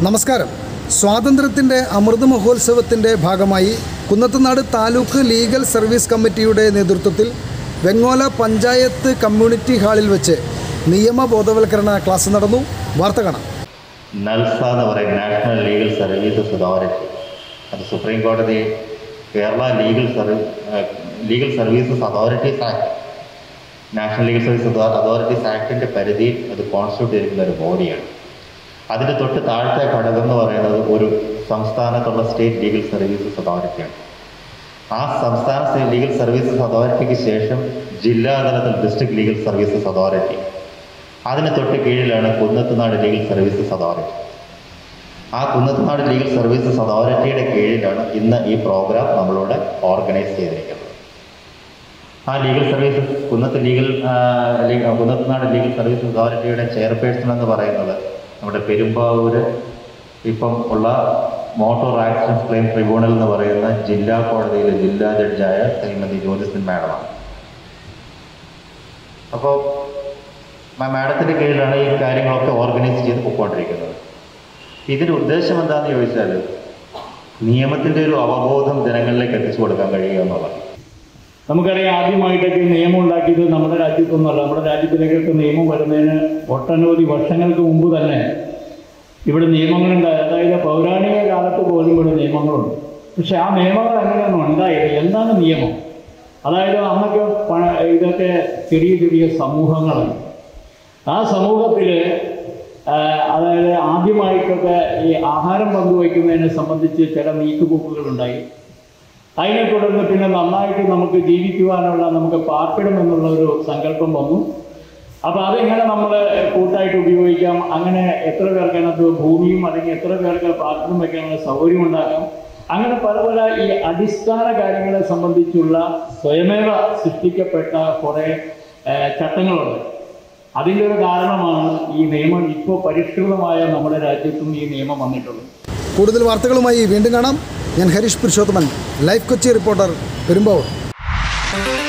നമസ്കാരം സ്വാതന്ത്ര്യത്തിൻ്റെ അമൃത മഹോത്സവത്തിൻ്റെ ഭാഗമായി കുന്നത്തുനാട് താലൂക്ക് ലീഗൽ സർവീസ് കമ്മിറ്റിയുടെ നേതൃത്വത്തിൽ വെങ്ങോല പഞ്ചായത്ത് കമ്മ്യൂണിറ്റി ഹാളിൽ വെച്ച് നിയമ ബോധവൽക്കരണ ക്ലാസ് നടന്നു വാർത്ത കാണാം നൽസ എന്ന് പറയും നാഷണൽ ലീഗൽ സർവീസസ് അതോറിറ്റി അത് സുപ്രീം കോടതി Kerala legal service legal services authorities act national legal service authorities ആക്ടിൻ്റെ പരിധിയിൽ അത് കോൺസ്റ്റിറ്റ്യൂട്ട് ചെയ്തിരിക്കുന്ന ഒരു ബോഡിയാണ് അതിൻ്റെ തൊട്ട് താഴത്തെ ഘടകം എന്ന് പറയുന്നത് ഒരു സംസ്ഥാനത്തുള്ള സ്റ്റേറ്റ് ലീഗൽ സർവീസസ് അതോറിറ്റിയാണ് ആ സംസ്ഥാന സ്റ്റേറ്റ് ലീഗൽ സർവീസസ് അതോറിറ്റിക്ക് ശേഷം ജില്ലാ തലത്തിൽ ഡിസ്ട്രിക്ട് ലീഗൽ സർവീസസ് അതോറിറ്റി അതിന് തൊട്ട് കീഴിലാണ് കുന്നത്തുനാട് ലീഗൽ സർവീസസ് അതോറിറ്റി ആ കുന്നത്തുനാട് ലീഗൽ സർവീസസ് അതോറിറ്റിയുടെ കീഴിലാണ് ഇന്ന് ഈ പ്രോഗ്രാം നമ്മളിവിടെ ഓർഗനൈസ് ചെയ്തിരിക്കുന്നത് ആ ലീഗൽ സർവീസസ് കുന്നത്ത് ലീഗൽ ആ, ലീ- കുന്നത്തുനാട് ലീഗൽ സർവീസസ് അതോറിറ്റിയുടെ ചെയർപേഴ്സൺ എന്ന് പറയുന്നത് നമ്മുടെ പെരുമ്പാവൂര് ഇപ്പം ഉള്ള മോട്ടോർ ആക്സിഡൻസ് ക്ലെയിം ട്രിബ്യൂണൽ എന്ന് പറയുന്ന ജില്ലാ കോടതിയിലെ ജില്ലാ ജഡ്ജായ ശ്രീമതി ജ്യോതിസിൻ മാഡമാണ് അപ്പോൾ മാഡത്തിൻ്റെ കീഴിലാണ് ഈ കാര്യങ്ങളൊക്കെ ഓർഗനൈസ് ചെയ്ത് പൊയ്ക്കൊണ്ടിരിക്കുന്നത് ഇതിൻ്റെ ഉദ്ദേശം എന്താണെന്ന് ചോദിച്ചാൽ നിയമത്തിൻ്റെ ഒരു അവബോധം ജനങ്ങളിലേക്ക് എത്തിച്ചു കൊടുക്കാൻ കഴിയുക എന്നുള്ളതാണ് നമുക്കറിയാം ആദ്യമായിട്ടൊക്കെ ഈ നിയമം ഉണ്ടാക്കിയത് നമ്മുടെ രാജ്യത്തൊന്നുമല്ല നമ്മുടെ രാജ്യത്തിലേക്കൊക്കെ നിയമം വരുന്നതിന് ഒട്ടനവധി വർഷങ്ങൾക്ക് മുമ്പ് തന്നെ ഇവിടെ നിയമങ്ങളുണ്ടായി അതായത് പൗരാണിക കാലത്ത് പോലും ഇവിടെ നിയമങ്ങളുണ്ട് പക്ഷെ ആ നിയമങ്ങൾ എങ്ങനെയൊന്നും ഉണ്ടായില്ല എന്താണ് നിയമം അതായത് അന്നൊക്കെ പ- ഇതൊക്കെ ചെറിയ ചെറിയ സമൂഹങ്ങളാണ് ആ സമൂഹത്തിൽ അതായത് ആദ്യമായിട്ടൊക്കെ ഈ ആഹാരം പങ്കുവയ്ക്കുന്നതിനെ സംബന്ധിച്ച് ചില നീക്കുപോക്കുകളുണ്ടായി അതിനെ തുടർന്ന് പിന്നെ നന്നായിട്ട് നമുക്ക് ജീവിക്കുവാനുള്ള നമുക്ക് പാർപ്പിടം എന്നുള്ള ഒരു സങ്കല്പം വന്നു അപ്പോൾ അതെങ്ങനെ നമ്മൾ കൂട്ടായിട്ട് ഉപയോഗിക്കാം അങ്ങനെ എത്ര പേർക്ക് അതിനകത്ത് ഭൂമിയും അല്ലെങ്കിൽ എത്ര പേർക്ക് പാർപ്പിടം വയ്ക്കാനുള്ള സൗകര്യം ഉണ്ടാക്കാം അങ്ങനെ പല പല ഈ അടിസ്ഥാന കാര്യങ്ങളെ സംബന്ധിച്ചുള്ള സ്വയമേവ സൃഷ്ടിക്കപ്പെട്ട കുറേ ഏഹ്, ചട്ടങ്ങളുണ്ട് അതിൻ്റെ ഒരു കാരണമാണ് ഈ നിയമം ഇപ്പോൾ പരിഷ്കൃതമായ നമ്മുടെ രാജ്യത്തും ഈ നിയമം വന്നിട്ടുള്ളത് കൂടുതൽ വാർത്തകളുമായി വീണ്ടും കാണാം ഞാൻ ഹരീഷ് പുരുഷോത്തമൻ ലൈഫ് കൊച്ചി റിപ്പോർട്ടർ പെരുമ്പാവൂർ